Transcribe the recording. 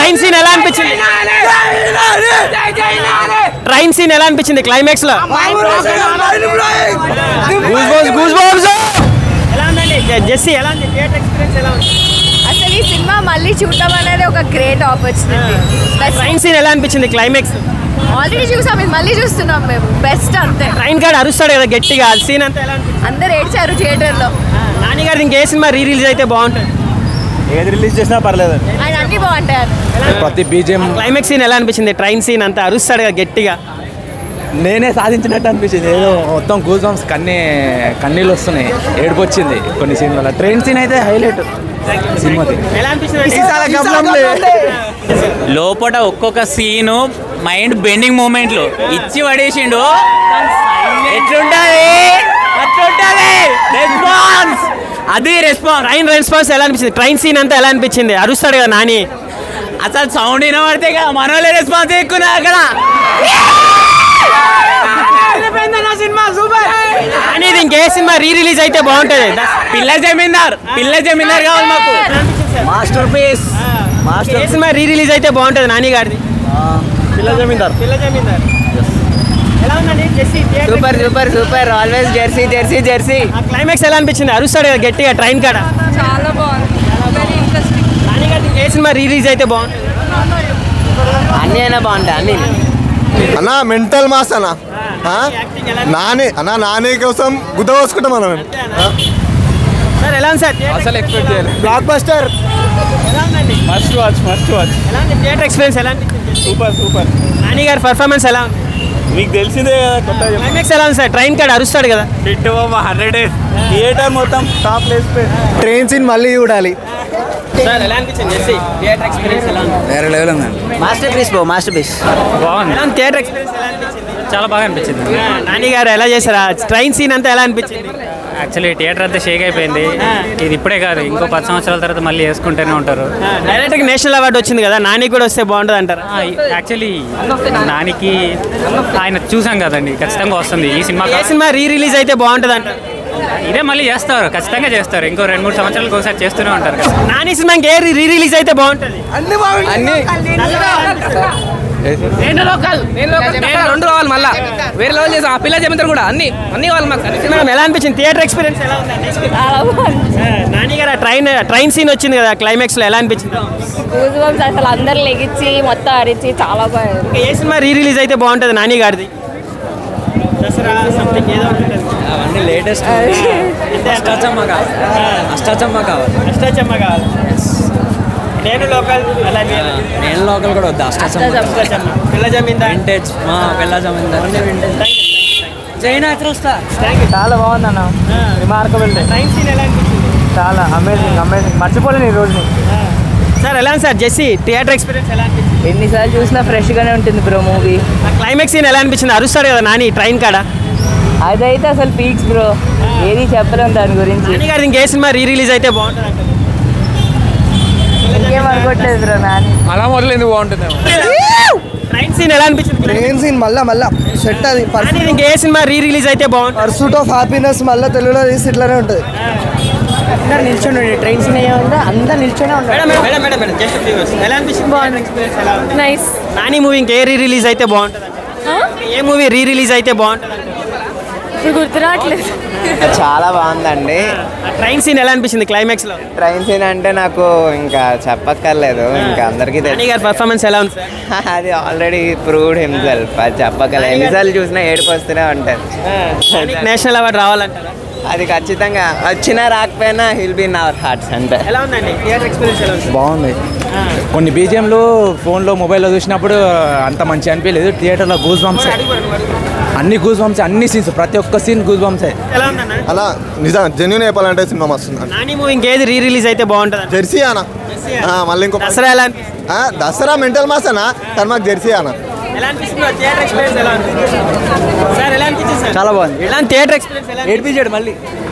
Train scene ఎలా అనిపించింది train scene ఎలా అనిపించింది క్లైమాక్స్ లో గూస్ బాంబ్స్ ఎలా ఉందండి జె- జెస్సీ ఎలా ఉంది థియేటర్ ఎక్స్పీరియన్స్ ఎలా ఉంది అసలు ఈ సినిమా మళ్ళీ చూడటం అనేది ఒక గ్రేట్ ఆపర్చునిటీ ట్రైన్ సీన్ ఎలా అనిపించింది క్లైమాక్స్ ఆల్రెడీ చూసాం ఇది మళ్ళీ చూస్తున్నాం మేము బెస్ట్ అంతే ట్రైన్ కాడ అరుస్తాడు కదా గట్టిగా ఆ సీన్ అంతా ఎలా అనిపించింది అందరు ఏడ్చారు థియేటర్ లో నాని గారి ఇంకే సినిమా రీ రిలీజ్ అయితే బాగుంటుంది ఏది రిలీజ్ చేసినా పర్లేదు ఆయన అన్ని బాగుంటాయి ప్రతి బీజిఎం క్లైమాక్స్ సీన్ ఎలా అనిపించింది ట్రైన్ సీన్ అంతా అరుస్తాడు కదా గట్టిగా నేనే సాధించినట్టు అనిపించింది ఏదో మొత్తం గూస్ బంప్స్ కన్నీ కన్నీళ్ళు వస్తున్నాయి ఏడుపు వచ్చింది కొన్ని సీన్లలో ట్రైన్ సీన్ అయితే హైలైట్ సినిమాకి ఎలా అనిపించింది లోపల ఒక్కొక్క సీను మైండ్ బెండింగ్ మూమెంట్లు ఇచ్చి పడేసిండు ఎట్లుంటది అట్లుంటది రెస్పాన్స్ అది రెస్పాన్స్ ట్రైన్ రెస్పాన్స్ ఎలా అనిపించింది ట్రైన్ సీన్ అంతా ఎలా అనిపించింది అరుస్తాడు కదా నాని అసలు సౌండ్ వినబడితే కదా మనోళ్ళే రెస్పాన్స్ ఎక్కువ అక్కడ నాని ఇది ఇంకే సినిమా రీ రిలీజ్ అయితే బాగుంటుంది పిల్ల జమీందార్ పిల్ల జమీందార్ కావాలి మాకు మాస్టర్ పీస్ ఏ సినిమా రీ రిలీజ్ అయితే బాగుంటుంది నాని గారిది పిల్ల జమీందార్ పిల్ల జమీందార్ ఎలా ఉందండి జెస్సీ super super super always Jersey Jersey Jersey climax ఎలా అనిపించింది అరుస్తాడు కదా గట్టిగా ట్రైన్ కాడ చాలా బాగుంది వెరీ ఇంట్రెస్టింగ్ నాని గారి ఏ సినిమా రీ రిలీజ్ అయితే బాగుంటుంది అన్ని అయినా బాగుంటాయి అన్ని అన్న మెంటల్ మాస్ అన్న ఆ? నాని అన్న నాని కోసం గుద్ద పోసుకుంటాం మనం సార్ ఎలా ఉంది సార్ అసలు ఎక్స్పెక్ట్ చేయాలి బ్లాక్ బస్టర్ ఎలా ఉందండి మస్ట్ వాచ్ మస్ట్ వాచ్ ఎలా ఉంది థియేటర్ ఎక్స్పీరియన్స్ ఎలా అనిపించింది సూపర్ సూపర్ నాని గారి పర్ఫార్మెన్స్ ఎలా ఉంది మీకు తెలిసిందే కదా కొత్త క్లైమాక్స్ ఎలా ఉంది సార్ ట్రైన్ కాడ అరుస్తాడు కదా హిట్ హండ్రెడ్ డేస్ థియేటర్ మొత్తం టాప్ ప్లేస్ ట్రైన్ సీన్ మళ్ళీ చూడాలి సార్ ఎలా అనిపించింది జెస్సీ థియేటర్ ఎక్స్పీరియన్స్ ఎలా ఉంది వేరే లెవెల్ ఉందండి మాస్టర్ పీస్ బో మాస్టర్ పీస్ బాగుంది ఎలా ఉంది థియేటర్ ఎక్స్పీరియన్స్ ఎలా అనిపించింది చాలా బాగా అనిపించింది ఆ, నాని గారు ఎలా చేశారు ఆ ట్రైన్ సీన్ అంతా ఎలా అనిపించింది యాక్చువల్లీ థియేటర్ అంతా షేక్ అయిపోయింది ఇది ఇప్పుడే కాదు ఇంకో పది సంవత్సరాల తర్వాత మళ్ళీ వేసుకుంటూనే ఉంటారు డైరెక్ట్గా నేషనల్ అవార్డు వచ్చింది కదా నాని కూడా వస్తే బాగుంటుంది అంటారు యాక్చువల్లీ నానికి ఆయన చూసాం కదండి ఖచ్చితంగా వస్తుంది ఈ సినిమా ఏ సినిమా రీ రిలీజ్ అయితే బాగుంటుంది అంటారు ఇదే మళ్ళీ చేస్తారు ఖచ్చితంగా చేస్తారు ఇంకో రెండు మూడు సంవత్సరాలకు ఒకసారి చేస్తూనే ఉంటారు కదా నాని సినిమా ఇంకే రీ రిలీజ్ అయితే బాగుంటుంది రెండు కావాలి మళ్ళా వేరే లెవెల్ చేసాం ఆ పిల్ల చెప్తారు కూడా అన్ని అన్ని కావాలి మాకు అన్ని మేడం ఎలా అనిపించింది థియేటర్ ఎక్స్పీరియన్స్ ఎలా ఉందండి చాలా బాగుంది ఆ, నాని గారు ఆ ట్రైన్ ట్రైన్ సీన్ వచ్చింది కదా క్లైమాక్స్ లో ఎలా అనిపించింది గూజ్ బంప్స్ అసలు అందరు లెగిచ్చి మొత్తం అరిచి చాలా బాగుంది ఇంకా ఏ సినిమా రీ రిలీజ్ అయితే బాగుంటుంది నాని గారిది దసరా సంథింగ్ ఏదో ఉంటుంది అవన్నీ లేటెస్ట్ అంతే అష్టాచమ్మ కావాలి అష్టాచమ్మ కావాలి అష్టాచమ్మ కావాలి నేను లోకల్ అలాగే నేను లోకల్ కూడా వద్దా అష్టాచమ్మ అష్టాచమ్మ పిల్ల జమీందార్ వింటేజ్ మా పిల్ల జమీందార్ చైనా వస్తా చాలా బాగుందన్న రిమార్కబుల్ ట్రైన్ సీన్ ఎలా అనిపించింది చాలా అమేజింగ్ అమేజింగ్ మర్చిపోలేను ఈ రోజుని సార్ ఎలా ఉంది సార్ జెస్సీ థియేటర్ ఎక్స్పీరియన్స్ ఎలా అనిపించింది ఎన్నిసార్లు చూసినా ఫ్రెష్ గానే ఉంటుంది బ్రో మూవీ ఆ క్లైమాక్స్ సీన్ ఎలా అనిపించింది అరుస్తాడు కదా నాని ట్రైన్ కాడ అదైతే అసలు పీక్స్ బ్రో ఏది చెప్పలేం దాని గురించి నాని గారిది ఇంకే సినిమా రీ రిలీజ్ అయితే బాగుంటుంది అంటారు. ఇంకేం అనుకోవట్లేదు బ్రో నాని అలా మొదలైంది బాగుంటుంది ట్రైన్ సీన్ ఎలా అనిపించింది ట్రైన్ సీన్ మళ్ళా మళ్ళా సెట్ అది నాని ఇంకే సినిమా రీ రిలీజ్ అయితే బాగుంటుంది పర్సూట్ ఆఫ్ హ్యాపీనెస్ మళ్ళీ తెలుగులో తీసి ఇట్లానే ఉంటుంది అందరు నిల్చొని ట్రైన్ సీన్ అయ్యా అందరు నిల్చొనే madam madam madam madam just ఫ్యూవర్స్ ఎలా అనిపించింది బాగుంది ఎక్స్పీరియన్స్ ఎలా ఉంది నైస్ నాని మూవీ ఇంకే రీ రిలీజ్ అయితే బాగుంటుంది అంటారు. ఏ మూవీ రీ రిలీజ్ అయితే బాగుంటుంది అంటారు. ఇప్పుడు గుర్తురావట్లేదు చాలా బాగుందండి ఆ ట్రైన్ సీన్ ఎలా అనిపించింది క్లైమాక్స్ లో ట్రైన్ సీన్ అంటే నాకు ఇంకా చెప్పక్కర్లేదు ఇంకా అందరికీ నాని గారి పర్ఫార్మెన్స్ ఎలా ఉంది సార్ అది ఆల్రెడీ ప్రూవ్డ్ హిమ్సెల్ఫ్ అది చెప్పగల ఎన్నిసార్లు చూసినా ఏడుపు వస్తూనే ఉంటుంది నేషనల్ అవార్డు రావాలంటారా అది ఖచ్చితంగా వచ్చినా రాకపోయినా will be in our hearts అంటే ఎలా ఉందండి థియేటర్ ఎక్స్పీరియన్స్ ఎలా ఉంది బాగుంది కొన్ని బీజిఎంలు ఫోన్లో మొబైల్లో చూసినప్పుడు అంత మంచి అనిపించలేదు థియేటర్లో గూస్ బంప్స్ అన్ని గూస్ బంప్స్ అన్ని సీన్స్ ప్రతి ఒక్క సీన్ గూస్ బంప్సే ఎలా ఉందన్న అలా నిజం జెన్యున్ చెప్పాలంటే సినిమా మస్తుంది నాని మూవీ ఇంకేది రీ రిలీజ్ అయితే బాగుంటుంది జెర్సీ అన్న ఆ, మళ్ళీ ఇంకో దసరా ఎలా అనిపిస్తుంది ఆ, దసరా మెంటల్ మాస్ అన్న కానీ మాకు జెర్సీ అన్న ఎలా అనిపిస్తుంది థియేటర్ ఎక్స్పీరియన్స్ ఎలా ఉంది సార్ ఎలా అనిపించింది సార్ చాలా బాగుంది ఎలా థియేటర్ ఎక్స్పీరియన్స్ ఎలా ఏడిపించాడు మళ్ళీ